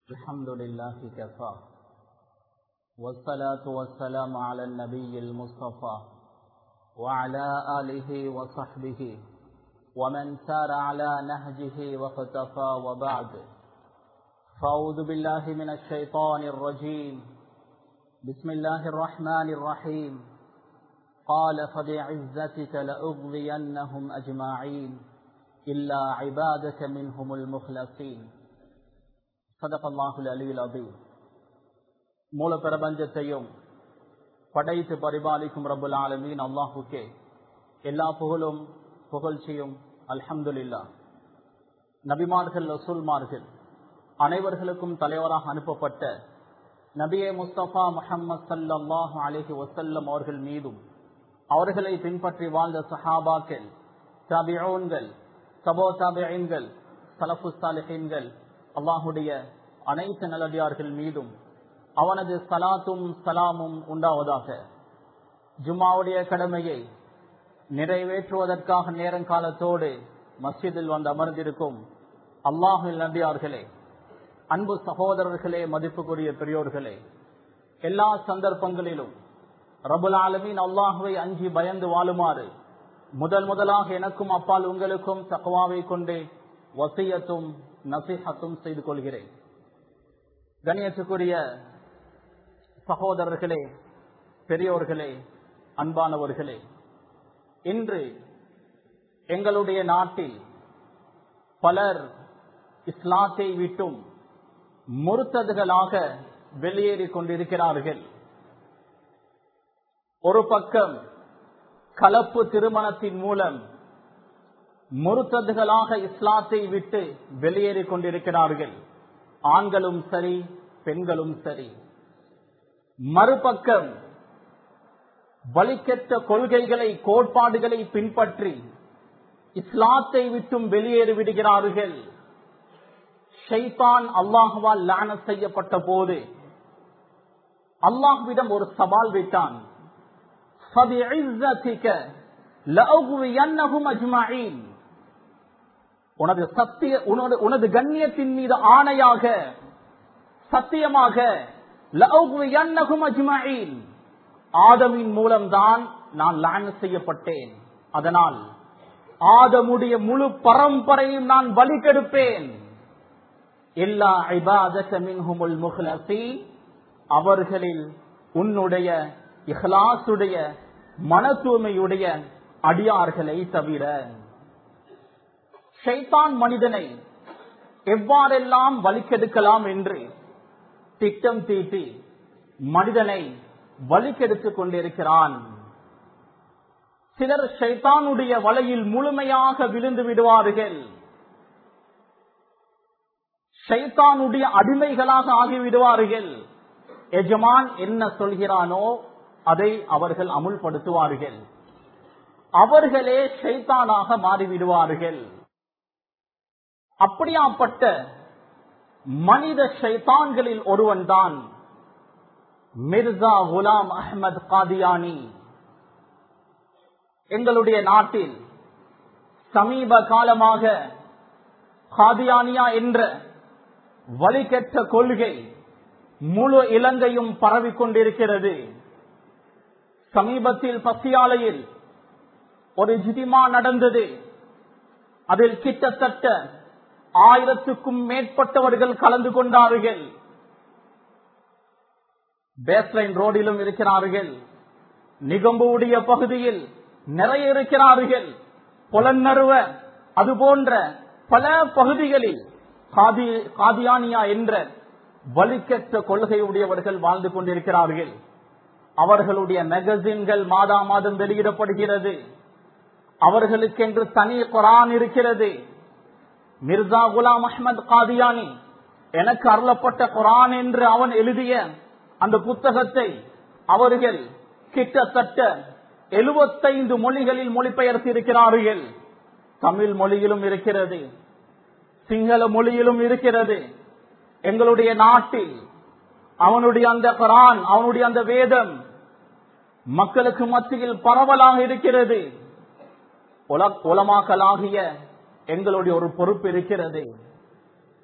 الحمد لله كفى والصلاة والسلام على النبي المصطفى وعلى آله وصحبه ومن سار على نهجه واقتفى وبعد فأعوذ بالله من الشيطان الرجيم بسم الله الرحمن الرحيم قال فبعزتك لأغوينهم أجمعين إلا عبادك منهم المخلصين صدق الله العلي العظيم மூல பிரபஞ்சத்தையும் படைத்து பரிபாலிக்கும் ரபுல் ஆலமீன் அல்லாஹுக்கே எல்லா புகழும் புகழ்ச்சியும் அல்ஹம்துலில்லா நபிமார்கள் ரசூல்மார்கள் அனைவர்களுக்கும் தலைவராக அனுப்பப்பட்ட நபியே முஸ்தபா முஹம்மது சல்லாஹு அலிஹி வசல்லம் அவர்கள் மீதும் அவர்களை பின்பற்றி வாழ்ந்த சஹாபாக்கள் தபியோன்கள் சபோ தாபியன்கள் சலஃபு சாலிஹீன்கள் அல்லாஹுடைய அனைத்து நல்லடியார்கள் மீதும் அவனது சலாத்தும் சலாமும் உண்டாவதாக ஜும்மாவுடைய கடமையை நிறைவேற்றுவதற்காக நேரங்காலத்தோடு மஸ்ஜிதில் வந்து அமர்ந்திருக்கும் அல்லாஹில் நபியார்களே அன்பு சகோதரர்களே மதிப்புக்குரிய பெரியோர்களே எல்லா சந்தர்ப்பங்களிலும் ரபுல் ஆலமீன் அல்லாஹுவை அஞ்சி பயந்து வாழுமாறு முதல் முதலாக எனக்கும் அப்பால் உங்களுக்கும் தக்குவாவை கொண்டே வசியத்தும் நசிஹத்தும் செய்து கொள்கிறேன் கணியத்துக்குரிய சகோதரர்களே பெரியோர்களே அன்பானவர்களே இன்று எங்களுடைய நாட்டில் பலர் இஸ்லாத்தை விட்டும் முறுத்ததுகளாக வெளியேறி கொண்டிருக்கிறார்கள் ஒரு பக்கம் கலப்பு திருமணத்தின் மூலம் முறுத்ததுகளாக இஸ்லாத்தை விட்டு வெளியேறி கொண்டிருக்கிறார்கள் ஆண்களும் சரி பெண்களும் சரி மறுபக்கம் வலிக்கெட்ட கொள்கைகளை கோட்பாடுகளை பின்பற்றி இஸ்லாத்தை விட்டும் வெளியேறி விடுகிறார்கள் ஷைதான் அல்லாஹுவால் லான செய்யப்பட்ட போது அல்லாஹுவிடம் ஒரு சவால் விட்டான் உனது சத்திய உனது உனது கண்ணியத்தின் மீது ஆணையாக சத்தியமாக ஆதமின் மூலம்தான் நான் லான செய்யப்பட்டேன் அதனால் ஆதமுடைய முழு பரம்பரையும் நான் பலி கெடுப்பேன் எல்லா ஐபாதமின்ஹுமுல் முஹ்லசி அவர்களில் உன்னுடைய இஹ்லாசுடைய மன தூய்மையுடைய அடியார்களை தவிர ஷைத்தான் மனிதனை எவ்வாறெல்லாம் வலிக்கெடுக்கலாம் என்று திட்டம் தீட்டி மனிதனை வலிக்கெடுத்துக் கொண்டிருக்கிறான் சிலர் ஷைத்தானுடைய வலையில் முழுமையாக விழுந்து விடுவார்கள் ஷைத்தானுடைய அடிமைகளாக ஆகிவிடுவார்கள் எஜமான் என்ன சொல்கிறானோ அதை அவர்கள் அமுல்படுத்துவார்கள் அவர்களே ஷைத்தானாக மாறிவிடுவார்கள் அப்படியாப்பட்ட மனித ஷைத்தான்களில் ஒருவன் தான் மிர்சா குலாம் அஹமது காதியானி எங்களுடைய நாட்டில் சமீப காலமாக காதியானியா என்ற வழிகெட்ட கொள்கை முழு இலங்கையும் பரவிக் கொண்டிருக்கிறது சமீபத்தில் பசியாலையில் ஒரு ஜிதிமா நடந்தது அதில் கிட்டத்தட்ட ஆயிரத்துக்கும் மேற்பட்டவர்கள் கலந்து கொண்டார்கள் பேஸ்லைன் ரோடிலும் இருக்கிறார்கள் நிகம்புடைய பகுதியில் நிறைய இருக்கிறார்கள் புலன்னருவ அது போன்ற பல பகுதிகளில் காதியானியா என்ற வலிக்கற்ற கொள்கையுடையவர்கள் வாழ்ந்து கொண்டிருக்கிறார்கள் அவர்களுடைய மேகசின்கள் மாதா மாதம் வெளியிடப்படுகிறது அவர்களுக்கென்று தனி குரான் இருக்கிறது மிர்சா குலாம் அஹமது காதியானி எனக்கு அருளப்பட்ட குரான் என்று அவன் எழுதிய அந்த புத்தகத்தை அவர்கள் கிட்டத்தட்ட எழுபத்தைந்து மொழிகளில் மொழிபெயர்த்து இருக்கிறார்கள் தமிழ் மொழியிலும் இருக்கிறது சிங்கள மொழியிலும் இருக்கிறது எங்களுடைய நாட்டில் அவனுடைய அந்த குரான் அவனுடைய அந்த வேதம் மக்களுக்கு மத்தியில் பரவலாக இருக்கிறது உலமாக்கலாகிய எங்களுடைய ஒரு பொறுப்பு இருக்கிறது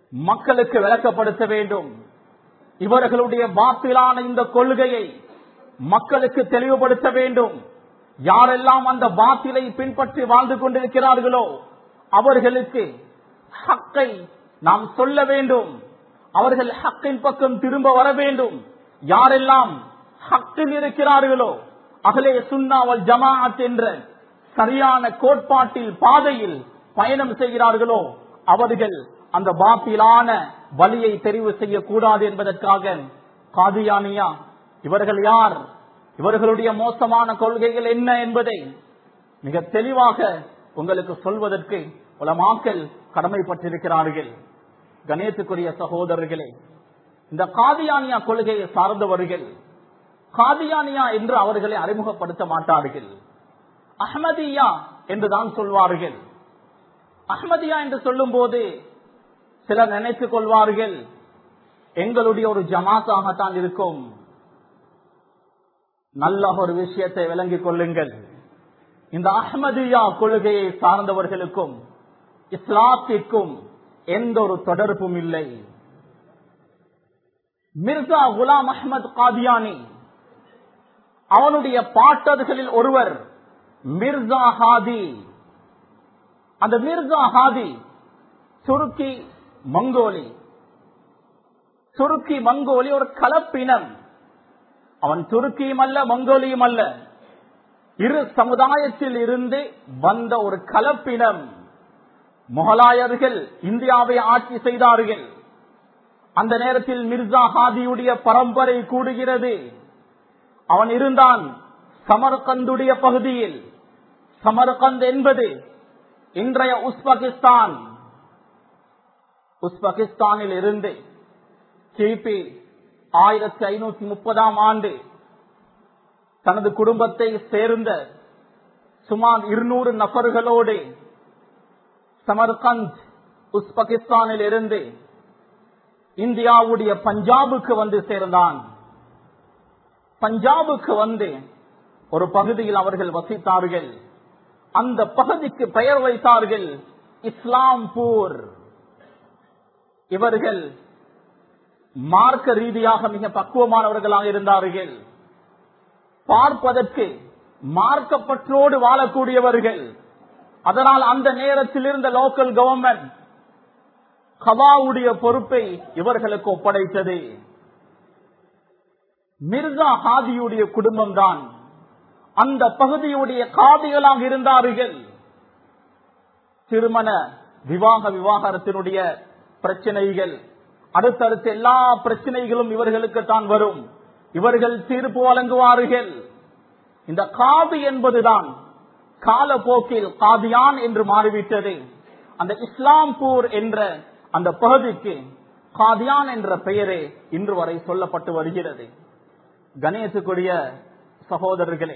மக்களுக்கு விளக்கப்படுத்த வேண்டும் இவர்களுடைய பாத்திலான இந்த கொள்கையை மக்களுக்கு தெளிவுபடுத்த வேண்டும் யாரெல்லாம் அந்த பாத்திலை பின்பற்றி வாழ்ந்து கொண்டிருக்கிறார்களோ அவர்களுக்கு ஹக்கை நாம் சொல்ல வேண்டும் அவர்கள் ஹக்கின் பக்கம் திரும்ப வர வேண்டும் யாரெல்லாம் ஹக்கில் இருக்கிறார்களோ அகலே சுன்னாவல் ஜமாஅத் என்ற சரியான கோட்பாட்டில் பாதையில் பயணம் செய்கிறார்களோ அவர்கள் அந்த பாத்திலான வழியை தெரிவு செய்யக்கூடாது என்பதற்காக காதியானியா இவர்கள் யார் இவர்களுடைய மோசமான கொள்கைகள் என்ன என்பதை மிக தெளிவாக உங்களுக்கு சொல்வதற்கு உலமாக்கல் கடமைப்பட்டிருக்கிறார்கள் கணேசுக்குரிய சகோதரர்களே இந்த காதியானியா கொள்கையை சார்ந்தவர்கள் காதியானியா என்று அவர்களை அறிமுகப்படுத்த மாட்டார்கள் அஹ்மதியா என்றுதான் சொல்வார்கள் அஹ்மதியா என்று சொல்லும் போது சிலர் நினைத்துக் கொள்வார்கள் எங்களுடைய ஒரு ஜமாத்தாகத்தான் இருக்கும் நல்ல ஒரு விஷயத்தை விளங்கிக் கொள்ளுங்கள் இந்த அஹ்மதியா கொள்கையை சார்ந்தவர்களுக்கும் இஸ்லாத்திற்கும் எந்த ஒரு தொடர்பும் இல்லை மிர்சா குலாம் அஹ்மத் காதியானி அவனுடைய பாட்டர்களில் ஒருவர் மிர்சா ஹாதி அந்த மிர்சா ஹாதி துருக்கி மங்கோலி துருக்கி மங்கோலி ஒரு கலப்பினம் அவன் துருக்கியும் அல்ல மங்கோலியும் அல்ல இரு சமுதாயத்தில் இருந்து வந்த ஒரு கலப்பினம் முகலாயர்கள் இந்தியாவை ஆட்சி செய்தார்கள் அந்த நேரத்தில் மிர்சா ஹாதியுடைய பரம்பரை கூடுகிறது அவன் இருந்தான் சமர்கந்துடைய பகுதியில் சமர்கந்த் என்பது இன்றைய உஸ்பகிஸ்தான் உஸ்பகிஸ்தானில் இருந்து கிபி ஆயிரத்தி ஐநூத்தி முப்பதாம் ஆண்டு தனது குடும்பத்தை சேர்ந்த சுமார் இருநூறு நபர்களோடு சமர்கந்த் உஸ்பகிஸ்தானில் இருந்து இந்தியாவுடைய பஞ்சாபுக்கு வந்து சேர்ந்தான் பஞ்சாபுக்கு வந்து ஒரு பகுதியில் அவர்கள் வசித்தார்கள் அந்த பகுதிக்கு பெயர் வைத்தார்கள் இஸ்லாம்பூர் இவர்கள் மார்க்க ரீதியாக மிக பக்குவமானவர்களாக இருந்தார்கள் பார்ப்பதற்கு மார்க்கப்பற்றோடு வாழக்கூடியவர்கள் அதனால் அந்த நேரத்தில் இருந்த லோக்கல் கவர்மெண்ட் கவாவுடைய பொறுப்பை இவர்களுக்கு ஒப்படைத்தது மிர்சா ஹாதியுடைய குடும்பம் தான் அந்த பகுதியுடைய காதிகளாக இருந்தார்கள் திருமண விவாக விவாகரத்தினுடைய பிரச்சனைகள் அடுத்தடுத்த எல்லா பிரச்சனைகளும் இவர்களுக்கு தான் வரும் இவர்கள் தீர்ப்பு வழங்குவார்கள் இந்த காது என்பதுதான் காலப்போக்கில் காதியான் என்று மாறிவிட்டது அந்த இஸ்லாம்பூர் என்ற அந்த பகுதிக்கு காதியான் என்ற பெயரே இன்று வரை சொல்லப்பட்டு வருகிறது கணேசுக்குரிய சகோதரர்களே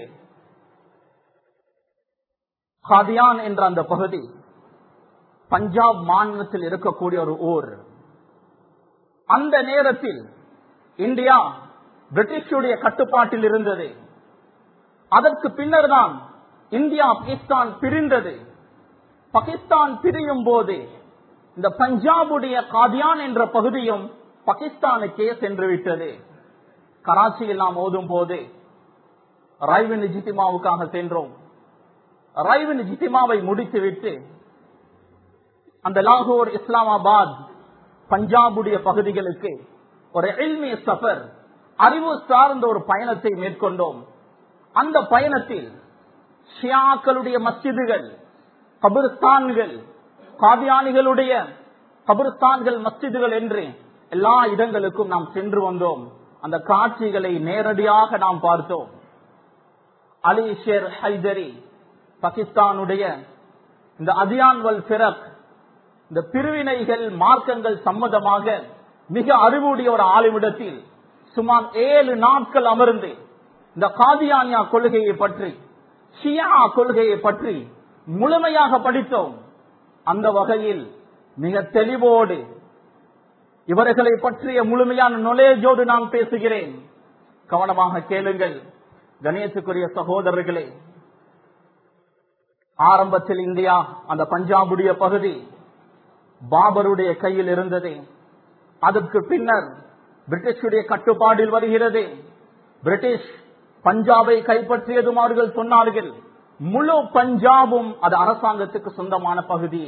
காதியான் என்ற அந்த பகுதி பஞ்சாப் மாநிலத்தில் இருக்கக்கூடிய ஒரு ஊர் அந்த நேரத்தில் இந்தியா பிரிட்டிஷுடைய கட்டுப்பாட்டில் இருந்தது அதற்கு பின்னர் தான் இந்தியா பாகிஸ்தான் பிரிந்தது பாகிஸ்தான் பிரியும் போது இந்த பஞ்சாபுடைய காதியான் என்ற பகுதியும் பாகிஸ்தானுக்கே சென்று விட்டது கராச்சியில் நாம் ஓதும் போது ரைவின் ஜித்திமாவுக்காக சென்றோம் ரைவின் ஜித்திமாவை முடித்துவிட்டு அந்த லாகூர் இஸ்லாமாபாத் பஞ்சாபுடைய பகுதிகளுக்கு ஒரு எல்மிய சஃபர் அறிவு சார்ந்த ஒரு பயணத்தை மேற்கொண்டோம் அந்த பயணத்தில் ஷியாக்களுடைய மஸ்ஜிதுகள் கபிர்ஸ்தான்கள் காதியானிகளுடைய கபிர்ஸ்தான்கள் மஸ்ஜிதுகள் என்று எல்லா இடங்களுக்கும் நாம் சென்று வந்தோம் அந்த காட்சிகளை நேரடியாக நாம் பார்த்தோம் அலி ஷேர் ஹைதரி பாகிஸ்தானுடைய இந்த அதியான்வல் பிறக் இந்த பிரிவினைகள் மார்க்கங்கள் சம்பந்தமாக மிக அறிவுடைய ஒரு ஆளுமிடத்தில் சுமார் ஏழு நாட்கள் அமர்ந்து இந்த காதியானியா கொள்கையை பற்றி ஷியா கொள்கையை பற்றி முழுமையாக படித்தோம் அந்த வகையில் மிக தெளிவோடு இவர்களை பற்றிய முழுமையான நொலேஜோடு நான் பேசுகிறேன் கவனமாக கேளுங்கள் கணேசுக்குரிய சகோதரர்களே ஆரம்பத்தில் இந்தியா அந்த பஞ்சாபுடைய பகுதி பாபருடைய கையில் இருந்தது அதற்கு பின்னர் பிரிட்டிஷுடைய கட்டுப்பாடில் வருகிறது பிரிட்டிஷ் பஞ்சாபை கைப்பற்றியதும் அவர்கள் சொன்னார்கள் முழு பஞ்சாபும் அது அரசாங்கத்துக்கு சொந்தமான பகுதி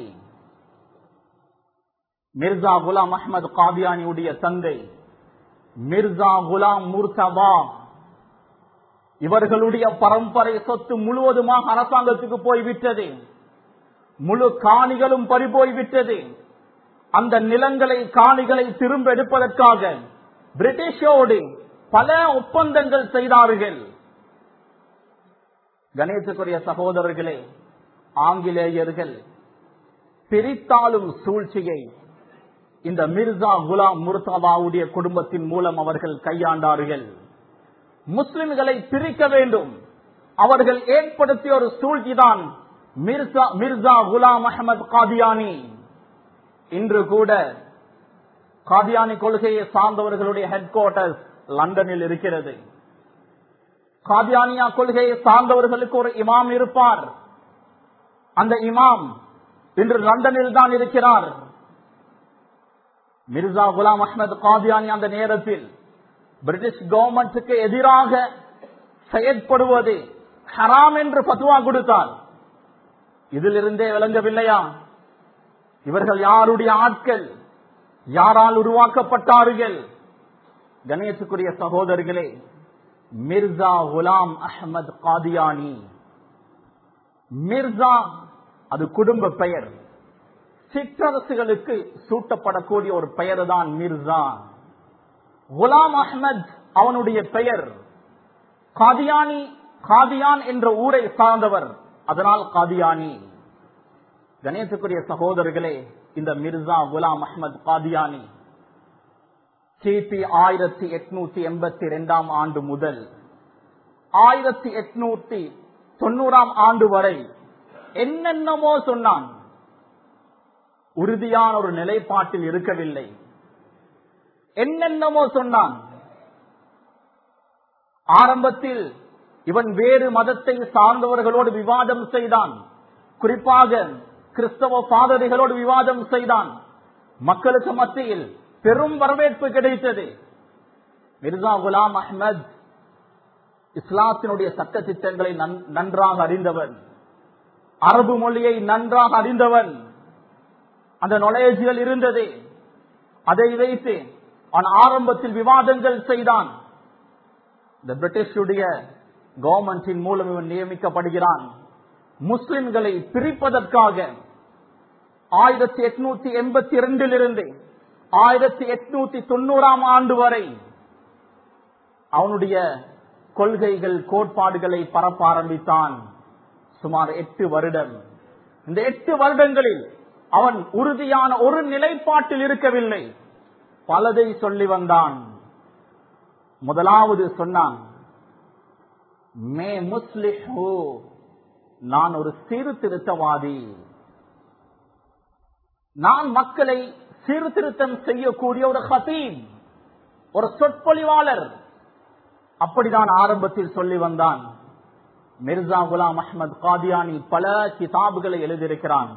மிர்சா குலாம் அஹமது காதியானியுடைய தந்தை மிர்சா குலாம் முர்தபா இவர்களுடைய பரம்பரை சொத்து முழுவதுமாக அரசாங்கத்துக்கு போய்விட்டது முழு காணிகளும் பறிபோய்விட்டது அந்த நிலங்களை காணிகளை திரும்ப எடுப்பதற்காக பிரிட்டிஷோடு பல ஒப்பந்தங்கள் செய்தார்கள் கணேசக்குரிய சகோதரர்களே ஆங்கிலேயர்கள் பிரித்தாலும் சூழ்ச்சியை இந்த மிர்சா குலாம் முர்தபாவுடைய குடும்பத்தின் மூலம் அவர்கள் கையாண்டார்கள் முஸ்லிம்களை பிரிக்க வேண்டும் அவர்கள் ஏற்படுத்திய ஒரு சூழ்ச்சிதான் மிர்சா மிர்சா குலாம் அஹமது காதியானி இன்று கூட காதியானி கொள்கையை சார்ந்தவர்களுடைய ஹெட் குவார்டர்ஸ் லண்டனில் இருக்கிறது காதியானியா கொள்கையை சார்ந்தவர்களுக்கு ஒரு இமாம் இருப்பார் அந்த இமாம் இன்று லண்டனில் தான் இருக்கிறார் மிர்சா குலாம் அஹமது காதியானி அந்த நேரத்தில் பிரிட்டிஷ் கவர்மெண்ட்டுக்கு எதிராக செயற்படுவது ஹராம் என்று பத்துவா கொடுத்தார் இதிலிருந்தே விளங்கவில்லையா இவர்கள் யாருடைய ஆட்கள் யாரால் உருவாக்கப்பட்டார்கள் கணேசுக்குரிய சகோதரர்களே மிர்சா குலாம் அஹமது காதியானி மிர்சா அது குடும்ப பெயர் சிற்றரசுகளுக்கு சூட்டப்படக்கூடிய ஒரு பெயர் தான் மிர்சா குலாம் அஹமத் அவனுடைய பெயர் காதியானி காதியான் என்ற ஊரை சார்ந்தவர் அதனால் காதியானி கணேசக்குரிய சகோதரர்களே இந்த மிர்சா குலாம் அஹமத் காதியானி கிபி ஆயிரத்தி எட்நூத்தி எண்பத்தி இரண்டாம் ஆண்டு முதல் ஆயிரத்தி எட்நூத்தி தொண்ணூறாம் ஆண்டு வரை என்னென்னமோ சொன்னான் உறுதியான ஒரு நிலைப்பாட்டில் இருக்கவில்லை என்னென்னமோ சொன்னான் ஆரம்பத்தில் இவன் வேறு மதத்தை சார்ந்தவர்களோடு விவாதம் செய்தான் குறிப்பாக கிறிஸ்தவ பாதரிகளோடு விவாதம் செய்தான் மக்களுக்கு மத்தியில் பெரும் வரவேற்பு கிடைத்தது மிர்சா குலாம் அஹ்மத் இஸ்லாத்தினுடைய சட்ட திட்டங்களை நன்றாக அறிந்தவன் அரபு மொழியை நன்றாக அறிந்தவன் அந்த நொலேஜ்கள் இருந்தது அதை வைத்து அவன் ஆரம்பத்தில் விவாதங்கள் செய்தான் இந்த பிரிட்டிஷுடைய கவர்மெண்டின் மூலம் இவன் நியமிக்கப்படுகிறான் முஸ்லிம்களை பிரிப்பதற்காக ஆயிரத்தி எட்நூத்தி எண்பத்தி இரண்டில் இருந்து ஆயிரத்தி எட்நூத்தி தொண்ணூறாம் ஆண்டு வரை அவனுடைய கொள்கைகள் கோட்பாடுகளை பரப்ப ஆரம்பித்தான் சுமார் எட்டு வருடம் இந்த எட்டு வருடங்களில் அவன் உறுதியான ஒரு நிலைப்பாட்டில் இருக்கவில்லை பலதை சொல்லி வந்தான் முதலாவது சொன்னான் மே முஸ்லிஹு நான் ஒரு சீர்திருத்தவாதி நான் மக்களை சீர்திருத்தம் செய்யக்கூடிய ஒரு ஹதீம் ஒரு சொற்பொழிவாளர் அப்படிதான் ஆரம்பத்தில் சொல்லி வந்தான் மிர்சா குலாம் அஹமது காதியானி பல கிதாபுகளை எழுதியிருக்கிறான்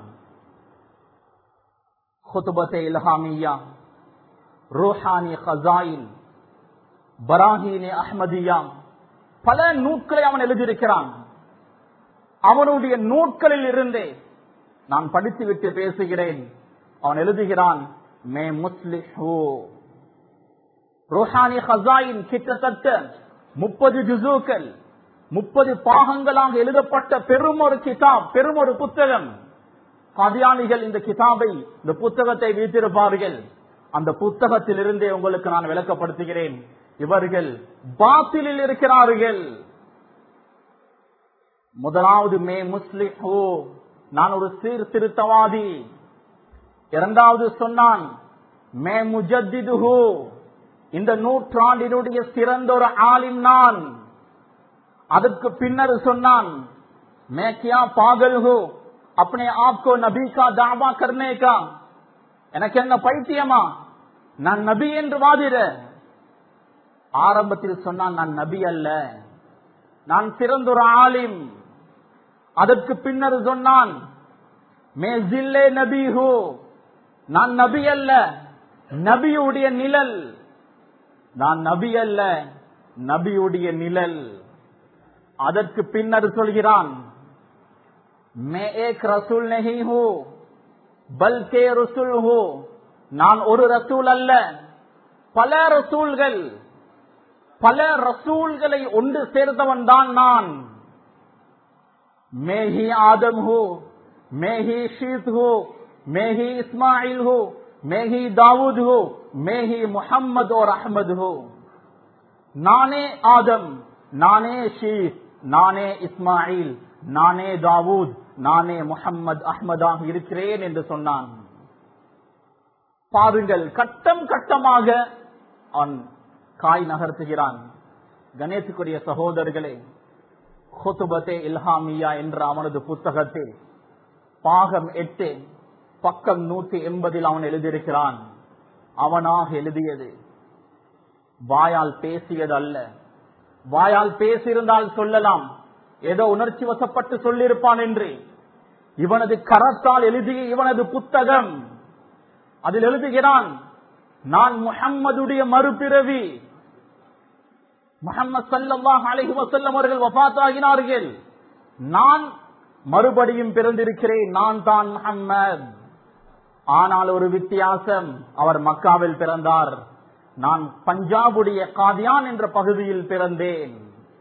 خطبت الہامیہ روحانی خزائن பராஹீனே அஹ்மதியா பல நூட்களை அவன் எழுதியிருக்கிறான் அவனுடைய நூட்களில் இருந்தே நான் படித்துவிட்டு பேசுகிறேன் அவன் எழுதுகிறான் மே முஸ்லிஹூ ரோஹானி ஹசாயின் கிட்டத்தட்ட முப்பது ஜுசூக்கள் முப்பது பாகங்களாக எழுதப்பட்ட பெரும் ஒரு கிதாப் பெரும் ஒரு புத்தகம் கதியானிகள் இந்த கிதாபை இந்த புத்தகத்தை வைத்திருப்பார்கள் அந்த புத்தகத்தில் இருந்தே உங்களுக்கு நான் விளக்கப்படுத்துகிறேன் இவர்கள் பாத்திலில் இருக்கிறார்கள் முதலாவது மே முஸ்லிஹோ நான் ஒரு சீர்திருத்தவாதி இரண்டாவது சொன்னான் மே முஜத்திதுஹு இந்த நூற்றாண்டினுடைய சிறந்த ஒரு ஆலிம் நான் அதற்கு பின்னர் சொன்னான் மே கியா பாகல் ஹூ अपने आप को नबी का दावा करने का எனக்கு என்ன பைத்தியமா நான் நபி என்று வாதிட ஆரம்பத்தில் சொன்னான் நான் நபி அல்ல நான் சிறந்தொரு ஆலிம் அதற்கு பின்னர் சொன்னான் மே ஜில்லே நபி ஹூ நான் நபி அல்ல நபியுடைய நிழல் நான் நபி அல்ல நபியுடைய நிழல் அதற்கு பின்னர் சொல்கிறான் மே ஏக் ரசூல் நெஹி ஹூ பல்கே ரசூல் ஹூ நான் ஒரு ரசூல் அல்ல பல ரசூல்கள் பல ரசூல்களை ஒன்று சேர்ந்தவன் தான் நான் மேஹி ஆதம் ஹூ மேஹி ஷீத் ஹூ மேஹி இஸ்மாயில் ஹூ மேஹி தாவூத் ஹூ மேஹி முஹம்மது और அஹமது ஹூ நானே ஆதம் நானே ஷீத் நானே இஸ்மாயில் நானே தாவூத் நானே முஹம்மது அஹ்மதாக இருக்கிறேன் என்று சொன்னான் பாருங்கள் கட்டம் கட்டமாக அவன் காய் நகர்த்துகிறான் கணேசுக்குரிய சகோதரர்களே ஹுத்துபத்தே இல்ஹாமியா என்ற அவனது புத்தகத்தில் பாகம் எட்டு பக்கம் நூத்தி எண்பதில் அவன் எழுதியிருக்கிறான் அவனாக எழுதியது வாயால் பேசியது அல்ல வாயால் பேசியிருந்தால் சொல்லலாம் ஏதோ உணர்ச்சி வசப்பட்டு சொல்லியிருப்பான் என்று இவனது கரத்தால் எழுதிய இவனது புத்தகம் அதில் எழுதுகிறான் நான் முஹம்மதுடைய மறுபிறவி முகமது சல்லாஹ் அலஹி வசல்லம் அவர்கள் வபாத்தாகினார்கள் நான் மறுபடியும் பிறந்திருக்கிறேன் நான் தான் முகம்மது ஆனால் ஒரு வித்தியாசம் அவர் மக்காவில் பிறந்தார் நான் பஞ்சாபுடைய காதியான் என்ற பகுதியில் பிறந்தேன்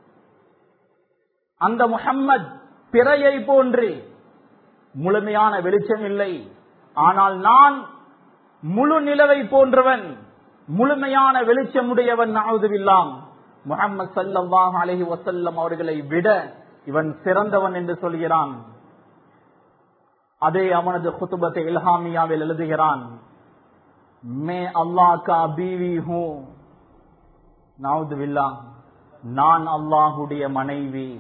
அந்த முகம்மது பிறையை போன்று முழுமையான வெளிச்சம் இல்லை ஆனால் நான் முழு நிலவை போன்றவன் முழுமையான வெளிச்சமுடையவன் நாவதுவில்லாம் முகமது சல்லாஹ் அலஹி வசல்லம் அவர்களை விட இவன் சிறந்தவன் என்று சொல்கிறான் அதே அவனது குத்துபத்தை இல்ஹாமியாவில் எழுதுகிறான் மே அல்லாஹ் கா பீவி ஹூ நாவுதுவில்லா நான் அல்லாஹுடைய மனைவி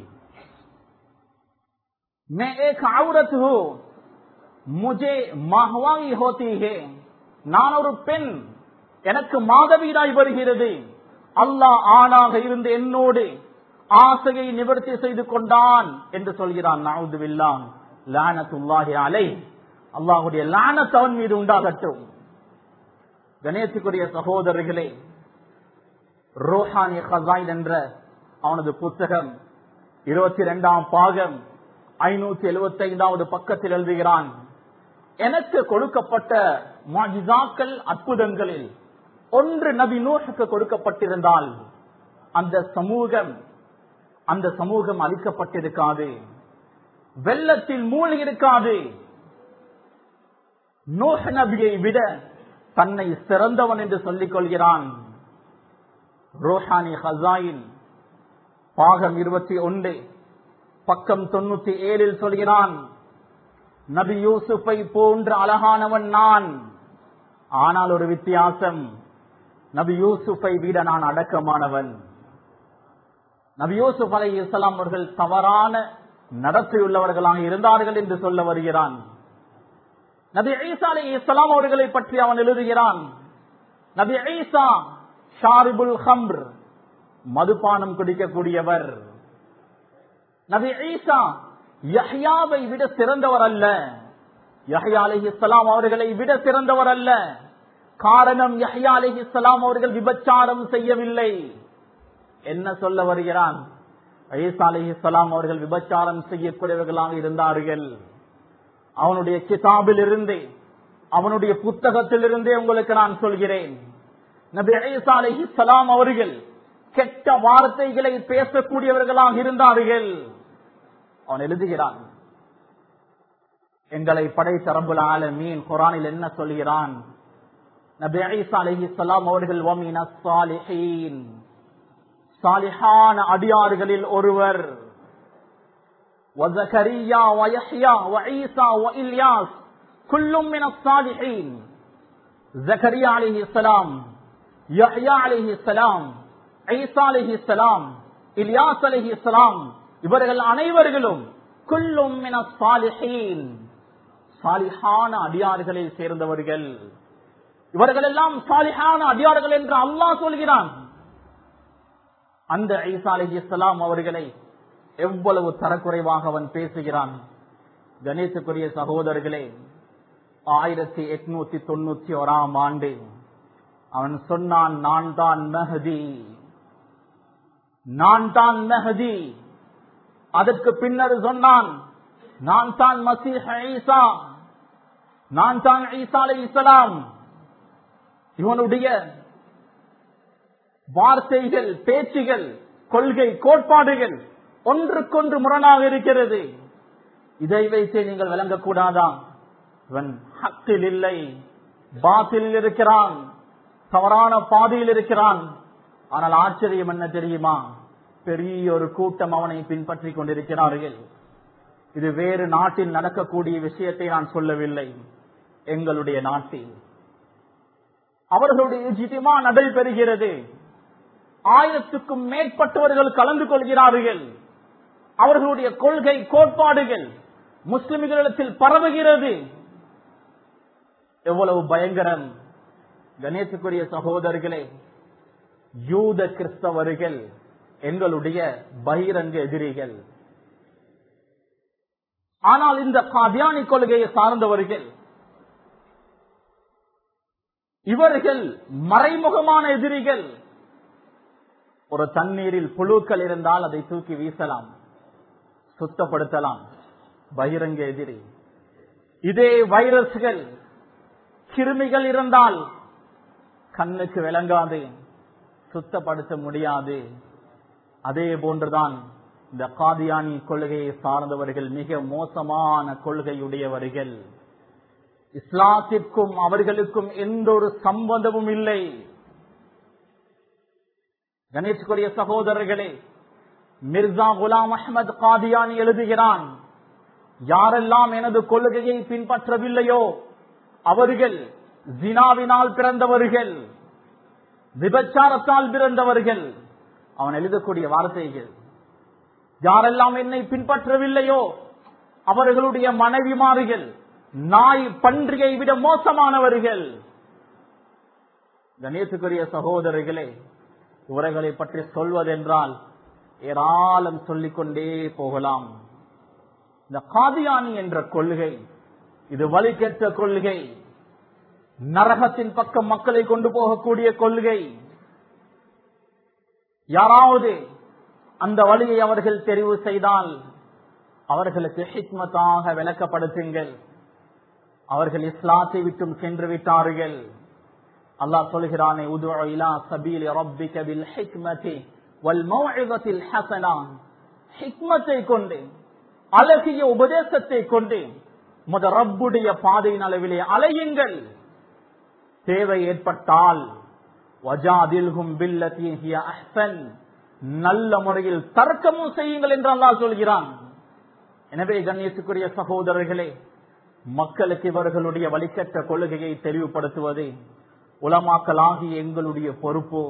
मैं एक औरत हूँ मुझे माहवाई होती है நான் ஒரு பெண் எனக்கு மாதவீடாய் வருகிறது அல்லாஹ் ஆணாக இருந்து என்னோடு ஆசையை நிவர்த்தி செய்து கொண்டான் என்று சொல்கிறான் நாவுதுவில்லா லானத்துல்லாஹி அலை அல்லாஹுடைய லானத் அவன் மீது உண்டாகட்டும் கணேசுக்குரிய சகோதரர்களே ரோஹானி ஹசாயின் என்ற அவனது புத்தகம் இருபத்தி இரண்டாம் பாகம் ஐநூத்தி எழுபத்தி ஐந்தாவது பக்கத்தில் எழுதுகிறான் எனக்கு கொடுக்கப்பட்ட மாஜிசாக்கள் அற்புதங்களில் ஒன்று நபி நூஹுக்கு கொடுக்கப்பட்டிருந்தால் அந்த சமூகம் அந்த சமூகம் அழிக்கப்பட்டிருக்காது வெள்ளத்தில் மூழ்கி இருக்காது நோஹ நபியை விட தன்னை சிறந்தவன் என்று சொல்லிக் கொள்கிறான் ரோஹானி ஹசாயின் பாகம் இருபத்தி ஒன்று பக்கம் தொண்ணூத்தி ஏழில் சொல்கிறான் நபி யூசுஃபை போன்ற அழகானவன் நான் ஆனால் ஒரு வித்தியாசம் நபி யூசுஃபை விட நான் அடக்கமானவன் நபி யூசுப் அலை இஸ்லாம் அவர்கள் தவறான நடத்தையுள்ளவர்களாக இருந்தார்கள் என்று சொல்ல வருகிறான் நபி ஈசா அலி இஸ்லாம் அவர்களை பற்றி அவன் எழுதுகிறான் நபி ஈசா ஷாரிபுல் ஹம்ர் மதுபானம் குடிக்கக்கூடியவர் நபி ஈசா யஹ்யாவை விட சிறந்தவர் அல்ல யஹ்யா அலி இஸ்லாம் அவர்களை விட சிறந்தவர் அல்ல காரணம் யஹ்யா அலி இஸ்லாம் அவர்கள் விபச்சாரம் செய்யவில்லை என்ன சொல்ல வருகிறான் ஐசா அலி இஸ்லாம் அவர்கள் விபச்சாரம் செய்யக்கூடியவர்களாக இருந்தார்கள் அவனுடைய கிதாபில் இருந்து அவனுடைய புத்தகத்தில் இருந்தே உங்களுக்கு நான் சொல்கிறேன் நபி ஐசா அலி இஸ்லாம் அவர்கள் கெட்ட வார்த்தைகளை பேசக்கூடியவர்களாக இருந்தார்கள் அவன் எழுதுகிறான் எங்களை படைத்த ரபுல் ஆலமீன் குரானில் என்ன சொல்கிறான் நபி ஐசா அலைஹிஸ்ஸலாம் அவர்கள் வமின சாலிஹீன் சாலிஹான அடியார்களில் ஒருவர் وزكريا ويحيى وعيسى وإلياس كل من الصالحين زكريا عليه السلام يحيى عليه السلام عيسى عليه السلام இலியாஸ் அலஹி இஸ்லாம் இவர்கள் அனைவர்களும் குல்லும் மின சாலிஹீன் சாலிஹான அடியார்களில் சேர்ந்தவர்கள் இவர்கள் எல்லாம் சாலிஹான அடியார்கள் என்று அல்லாஹ் சொல்கிறான் அந்த ஐசா அலி இஸ்லாம் அவர்களை எவ்வளவு தரக்குறைவாக அவன் பேசுகிறான் கணேசுக்குரிய சகோதரர்களே ஆயிரத்தி எட்நூத்தி தொண்ணூத்தி ஓராம் ஆண்டு அவன் சொன்னான் நான் தான் மெஹதி நான் தான் மெஹதி அதற்கு பின்னர் சொன்னான் நான் தான் மசீஹ் ஈசா நான் தான் ஈசா அலை இஸ்லாம் இவனுடைய வார்த்தைகள் பேச்சுகள் கொள்கை கோட்பாடுகள் ஒன்றுக்கொன்று முரணாக இருக்கிறது இதை வைத்து நீங்கள் விளங்கக்கூடாதா இவன் ஹக்கில் இல்லை பாத்தில் இருக்கிறான் தவறான பாதையில் இருக்கிறான் ஆனால் ஆச்சரியம் என்ன தெரியுமா பெரிய ஒரு கூட்டம் அவனை பின்பற்றி கொண்டிருக்கிறார்கள் இது வேறு நாட்டில் நடக்கக்கூடிய விஷயத்தை நான் சொல்லவில்லை எங்களுடைய நாட்டில் அவர்களுடைய ஜிதிமா நடைபெறுகிறது ஆயிரத்துக்கும் மேற்பட்டவர்கள் கலந்து கொள்கிறார்கள் அவர்களுடைய கொள்கை கோட்பாடுகள் முஸ்லிம்களிடத்தில் பரவுகிறது எவ்வளவு பயங்கரம் கணேசுக்குரிய சகோதரர்களே யூத கிறிஸ்தவர்கள் எங்களுடைய பகிரங்க எதிரிகள் ஆனால் இந்த காதியானி கொள்கையை சார்ந்தவர்கள் இவர்கள் மறைமுகமான எதிரிகள் ஒரு தண்ணீரில் புழுக்கள் இருந்தால் அதை தூக்கி வீசலாம் சுத்தப்படுத்தலாம் பகிரங்க எதிரி இதே வைரஸ்கள் கிருமிகள் இருந்தால் கண்ணுக்கு விளங்காது சுத்தப்படுத்த முடியாது அதே போன்றுதான் இந்த காதியானி கொள்கையை சார்ந்தவர்கள் மிக மோசமான கொள்கையுடையவர்கள் இஸ்லாத்திற்கும் அவர்களுக்கும் எந்த ஒரு சம்பந்தமும் இல்லை கணேஷ்குரிய சகோதரர்களே மிர்சா குலாம் அஹமது காதியானி எழுதுகிறான் யாரெல்லாம் எனது கொள்கையை பின்பற்றவில்லையோ அவர்கள் ஜினாவினால் பிறந்தவர்கள் விபச்சாரத்தால் பிறந்தவர்கள் அவன் எழுதக்கூடிய வார்த்தைகள் யாரெல்லாம் என்னை பின்பற்றவில்லையோ அவர்களுடைய மனைவிமார்கள் நாய் பன்றியை விட மோசமானவர்கள் கணேசுக்குரிய சகோதரர்களே இவர்களை பற்றி சொல்வதென்றால் ஏராளம் சொல்லிக்கொண்டே போகலாம் இந்த காதியானி என்ற கொள்கை இது வலிக்கற்ற கொள்கை நரகத்தின் பக்கம் மக்களை கொண்டு போகக்கூடிய கொள்கை யாராவது அந்த வழியை அவர்கள் தெரிவு செய்தால் அவர்களுக்கு ஹிக்மத்தாக விளக்கப்படுத்துங்கள் அவர்கள் இஸ்லாத்தை விட்டும் சென்று விட்டார்கள் அல்லாஹ் சொல்கிறானே உது இலா சபீல் ரப்பிக பில் ஹிக்மதி வல் மௌஇதத்தில் ஹஸனா ஹிக்மத்தை கொண்டு அழகிய உபதேசத்தை கொண்டு முத ரப்புடைய பாதையின் அளவிலே அலையுங்கள் தேவை ஏற்பட்டால் வஜாதில்ஹும் பில்லதி ஹிய அஹ்சன் நல்ல முறையில் தர்க்கமும் செய்யுங்கள் என்று அல்லாஹ் சொல்கிறான் எனவே கண்ணியத்துக்குரிய சகோதரர்களே மக்களுக்கு இவர்களுடைய வழிகட்ட கொள்கையை தெளிவுபடுத்துவது உலமாக்கலாகிய எங்களுடைய பொறுப்பு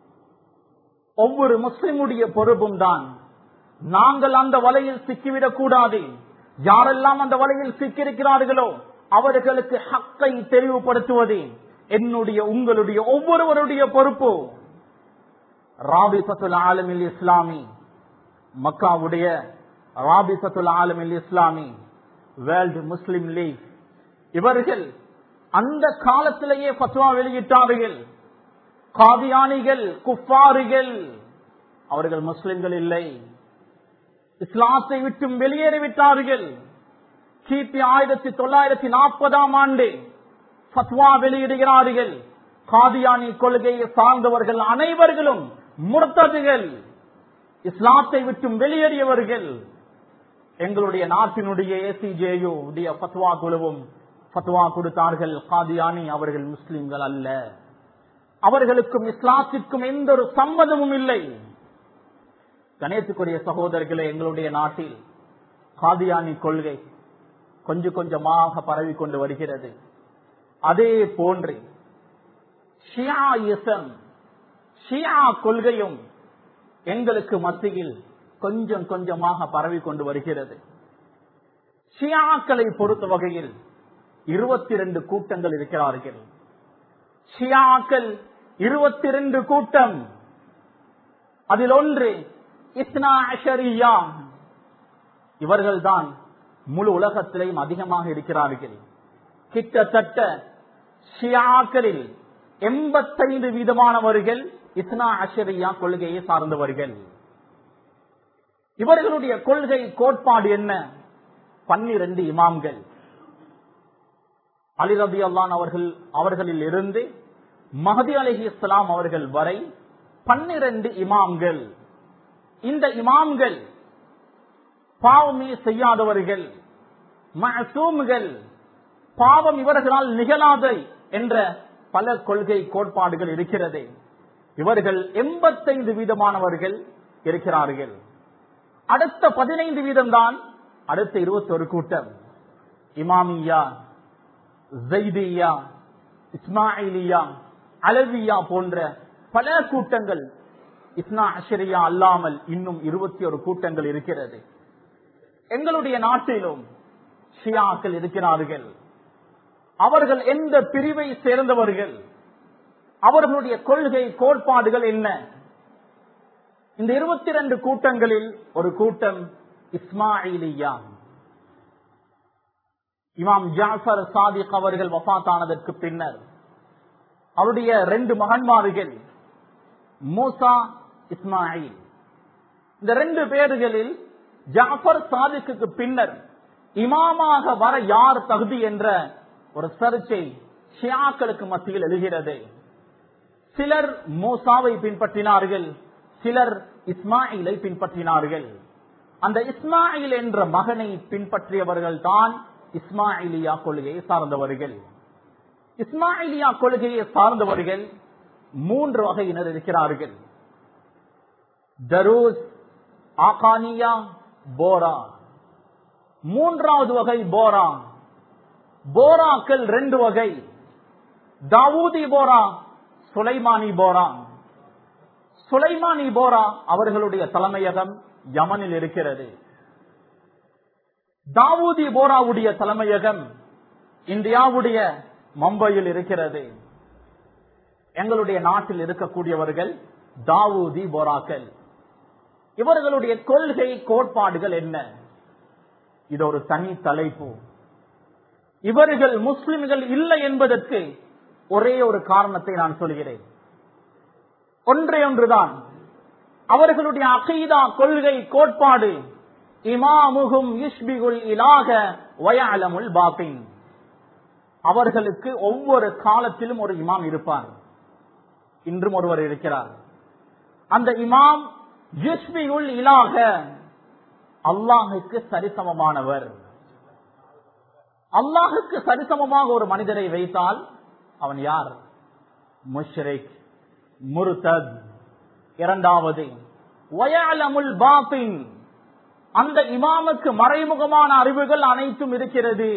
ஒவ்வொரு முஸ்லிமுடைய பொறுப்பும் தான் நாங்கள் அந்த வலையில் சிக்கிவிடக் கூடாது யாரெல்லாம் அந்த வலையில் சிக்கியிருக்கிறார்களோ அவர்களுக்கு ஹக்கை தெளிவுபடுத்துவது என்னுடைய உங்களுடைய ஒவ்வொருவருடைய பொறுப்பு ராபிசத்துல் ஆலமில் இஸ்லாமி மக்காவுடைய ராபிசத்துல் ஆலமில் இஸ்லாமி வேர்ல்டு முஸ்லிம் லீக் இவர்கள் அந்த காலத்திலேயே பத்வா வெளியிட்டார்கள் காதியானிகள் குஃபாரிகள் அவர்கள் முஸ்லிம்கள் இல்லை இஸ்லாத்தை விட்டும் வெளியேறிவிட்டார்கள் கிபி ஆயிரத்தி தொள்ளாயிரத்தி நாற்பதாம் ஆண்டு பத்வா வெளியிடுகிறார்கள் காதியானி கொள்கையை சார்ந்தவர்கள் அனைவர்களும் முர்த்ததுகள் இஸ்லாத்தை விட்டும் வெளியேறியவர்கள் எங்களுடைய நாட்டினுடைய ஏசிஜேயு உடைய பத்வா குழுவும் பத்வா கொடுத்தார்கள் காதியானி அவர்கள் முஸ்லிம்கள் அல்ல அவர்களுக்கும் இஸ்லாத்திற்கும் எந்த ஒரு சம்மதமும் இல்லை கணேசுக்குரிய சகோதரர்களே எங்களுடைய நாட்டில் காதியானி கொள்கை கொஞ்சம் கொஞ்சமாக பரவி கொண்டு வருகிறது அதே போன்று ஷியாயிசம் ஷியா கொள்கையும் எங்களுக்கு மத்தியில் கொஞ்சம் கொஞ்சமாக பரவி கொண்டு வருகிறது ஷியாக்களை பொறுத்த வகையில் இருபத்தி ரெண்டு கூட்டங்கள் இருக்கிறார்கள் ஷியாக்கள் இருபத்தி ரெண்டு கூட்டம் அதில் ஒன்று இஸ்னா அஷரியா இவர்கள்தான் முழு உலகத்திலேயும் அதிகமாக இருக்கிறார்கள் கிட்டத்தட்ட ஷியாக்களில் எண்பத்தைந்து வீதமானவர்கள் இஸ்னா அஷரியா கொள்கையை சார்ந்தவர்கள் இவர்களுடைய கொள்கை கோட்பாடு என்ன பன்னிரண்டு இமாம்கள் அலி ரபி அல்லான் அவர்கள் அவர்களில் இருந்து மஹதி அலஹி இஸ்லாம் அவர்கள் வரை பன்னிரண்டு இமாம்கள் இந்த இமாம்கள் பாவமே செய்யாதவர்கள் மசூம்கள் பாவம் இவர்களால் நிகழாத என்ற பல கொள்கை கோட்பாடுகள் இருக்கிறது இவர்கள் எண்பத்தைந்து வீதமானவர்கள் இருக்கிறார்கள் அடுத்த பதினைந்து வீதம் தான் அடுத்த இருபத்தி ஒரு கூட்டம் இமாமியா ஜெய்தியா இஸ்மாயிலியா அலவியா போன்ற பல கூட்டங்கள் இஸ்னா அஷரியா அல்லாமல் இன்னும் இருபத்தி ஒரு கூட்டங்கள் இருக்கிறது எங்களுடைய நாட்டிலும் ஷியாக்கள் இருக்கிறார்கள் அவர்கள் எந்த பிரிவை சேர்ந்தவர்கள் அவர்களுடைய கொள்கை கோட்பாடுகள் என்ன இந்த இருபத்தி ரெண்டு கூட்டங்களில் ஒரு கூட்டம் இஸ்மாயிலியா இமாம் ஜாஃபர் சாதிக் அவர்கள் வஃத்தானதற்கு பின்னர் அவருடைய ரெண்டு மகன்மார்கள் மூசா இஸ்மாயில் இந்த ரெண்டு பேர்களில் ஜாஃபர் சாதிக்கு பின்னர் இமாமாக வர யார் தகுதி என்ற ஒரு சர்ச்சை ஷியாக்களுக்கு மத்தியில் எழுகிறது சிலர் மூசாவை பின்பற்றினார்கள் சிலர் இஸ்மாயிலை பின்பற்றினார்கள் அந்த இஸ்மாயில் என்ற மகனை பின்பற்றியவர்கள் தான் இஸ்மாயிலியா கொள்கையை சார்ந்தவர்கள் இஸ்மாயிலியா கொள்கையை சார்ந்தவர்கள் மூன்று வகையினர் இருக்கிறார்கள் தரூஸ் ஆகானியா போரா மூன்றாவது வகை போரா போராக்கள் ரெண்டு வகை தாவூதி போரா சுலைமானி போரா சுலைமானி போரா அவர்களுடைய தலைமையகம் யமனில் இருக்கிறது தாவூதி போராவுடைய தலைமையகம் இந்தியாவுடைய மும்பையில் இருக்கிறது எங்களுடைய நாட்டில் இருக்கக்கூடியவர்கள் தாவூதி போராக்கள் இவர்களுடைய கொள்கை கோட்பாடுகள் என்ன இது ஒரு தனி தலைப்பு இவர்கள் முஸ்லிம்கள் இல்லை என்பதற்கு ஒரே ஒரு காரணத்தை நான் சொல்கிறேன் ஒன்றே ஒன்றுதான் அவர்களுடைய அகீதா கொள்கை கோட்பாடு இமாமுகும் யுஷ்பிகுல் இலாக வயாலமுல் பாபின் அவர்களுக்கு ஒவ்வொரு காலத்திலும் ஒரு இமாம் இருப்பார் இன்றும் ஒருவர் இருக்கிறார் அந்த இமாம் யுஷ்பிகுல் இலாக அல்லாஹுக்கு சரிசமமானவர் அல்லாஹுக்கு சரிசமமாக ஒரு மனிதரை வைத்தால் அவன் யார் முஷ்ரிக் முருத்தத் இரண்டாவது வயாலமுல் பாபின் அந்த இமாமுக்கு மறைமுகமான அறிவுகள் அனைத்தும் இருக்கிறது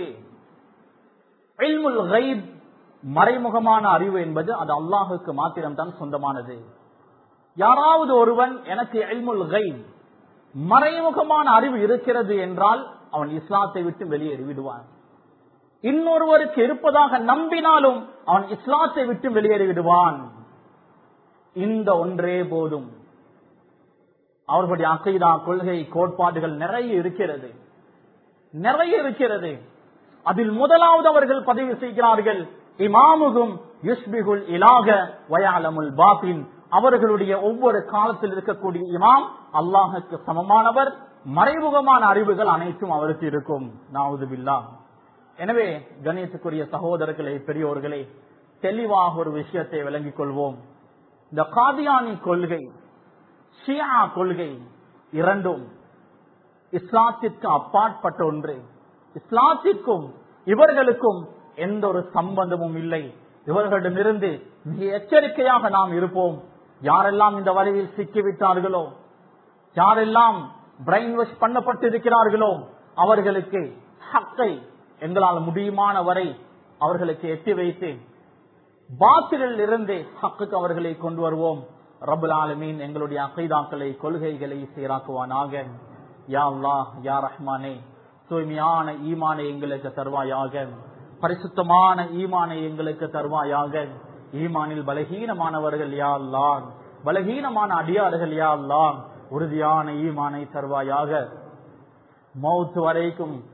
மறைமுகமான அறிவு என்பது அது அல்லாஹுக்கு மாத்திரம்தான் சொந்தமானது யாராவது ஒருவன் எனக்கு எல்முல் கைப் மறைமுகமான அறிவு இருக்கிறது என்றால் அவன் இஸ்லாத்தை விட்டு வெளியேறி விடுவான் இன்னொருவருக்கு இருப்பதாக நம்பினாலும் அவன் இஸ்லாத்தை விட்டு வெளியேறி விடுவான் இந்த ஒன்றே போதும் அவர்களுடைய அகைதா கொள்கை கோட்பாடுகள் நிறைய இருக்கிறது நிறைய இருக்கிறது அதில் முதலாவது அவர்கள் பதிவு செய்கிறார்கள் இமாமுகும் யுஷ்பிகுல் இலாக வயாலமுல் பாபின் அவர்களுடைய ஒவ்வொரு காலத்தில் இருக்கக்கூடிய இமாம் அல்லாஹுக்கு சமமானவர் மறைமுகமான அறிவுகள் அனைத்தும் அவருக்கு இருக்கும் நாவுதுபில்லா எனவே கணேசுக்குரிய சகோதரர்களே பெரியோர்களே தெளிவாக ஒரு விஷயத்தை விளங்கிக் கொள்வோம் இந்த காதியானி கொள்கை ஷியா கொள்கை இரண்டும் இஸ்லாத்திற்கு அப்பாற்பட்ட ஒன்று இஸ்லாத்திற்கும் இவர்களுக்கும் எந்த ஒரு சம்பந்தமும் இல்லை இவர்களிடமிருந்து மிக எச்சரிக்கையாக நாம் இருப்போம் யாரெல்லாம் இந்த வழியில் சிக்கிவிட்டார்களோ யாரெல்லாம் பிரெயின் வாஷ் பண்ணப்பட்டிருக்கிறார்களோ அவர்களுக்கு ஹக்கை எங்களால் முடியுமான வரை அவர்களுக்கு எட்டி வைத்து பாத்திரில் இருந்து ஹக்குக்கு அவர்களை கொண்டு வருவோம் ரபுல் ஆலமீன் எங்களுடைய அகைதாக்களை கொள்கைகளை சீராக்குவானாக யா அல்லாஹ் யா ரஹ்மானே தூய்மையான ஈமானை எங்களுக்கு தருவாயாக பரிசுத்தமான ஈமானை எங்களுக்கு தருவாயாக ஈமானில் பலகீனமானவர்கள் யா அல்லாஹ் பலகீனமான அடியார்கள் யா அல்லாஹ் உறுதியான ஈமானை தருவாயாக மௌத்து வரைக்கும்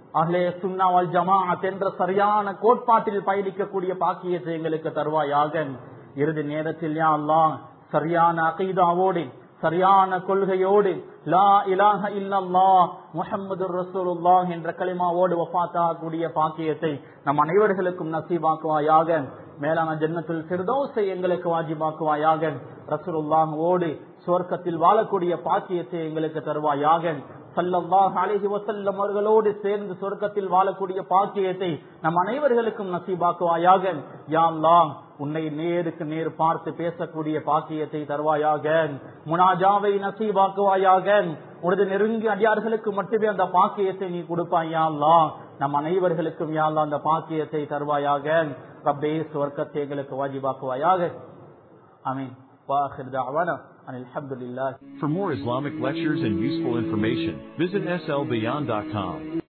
அஹ்லே சுன்னாவல் ஜமாஅத் என்ற சரியான கோட்பாட்டில் பயணிக்கக்கூடிய பாக்கியத்தை எங்களுக்கு தருவாயாக இறுதி நேரத்தில் யா அல்லாஹ் சரியான அகைதாவோடு சரியான கொள்கையோடு லா இலாஹ இல்லல்லாஹ் முஹம்மது ரசூலுல்லாஹ் என்ற கலிமாவோடு வஃபாத்தாகக்கூடிய பாக்கியத்தை நம் அனைவர்களுக்கும் நசீபாக்குவாயாக மேலான ஜன்னத்துல் ஃபிர்தௌஸை எங்களுக்கு வாஜிபாக்குவாயாக ரசூலுல்லாஹோடு சுவர்க்கத்தில் வாழக்கூடிய பாக்கியத்தை எங்களுக்கு தருவாயாக சல்லல்லாஹ் அலைஹி வஸல்லம் அவர்களோடு சேர்ந்து சொர்க்கத்தில் வாழக்கூடிய பாக்கியத்தை நம் அனைவர்களுக்கும் நசீபாக்குவாயாக யா அல்லாஹ் உன்னை நேருக்கு நேர் பார்த்து பேசக்கூடிய பாக்கியத்தை தருவாயாக முனாஜாவை நசீபாக்குவாயாக உனது நெருங்கிய அடியார்களுக்கு மட்டுமே அந்த பாக்கியத்தை நீ கொடுப்பாயா அல்லாஹ் நம் அனைவர்களுக்கும் யா அல்லாஹ் அந்த பாக்கியத்தை தருவாயாக ரப்பே சுவர்க்கத்தை எங்களுக்கு வாஜிபாக்குவாயாக ஆமீன் واخر دعوانا ان الحمد لله For more Islamic lectures and useful information, visit slbeyond.com.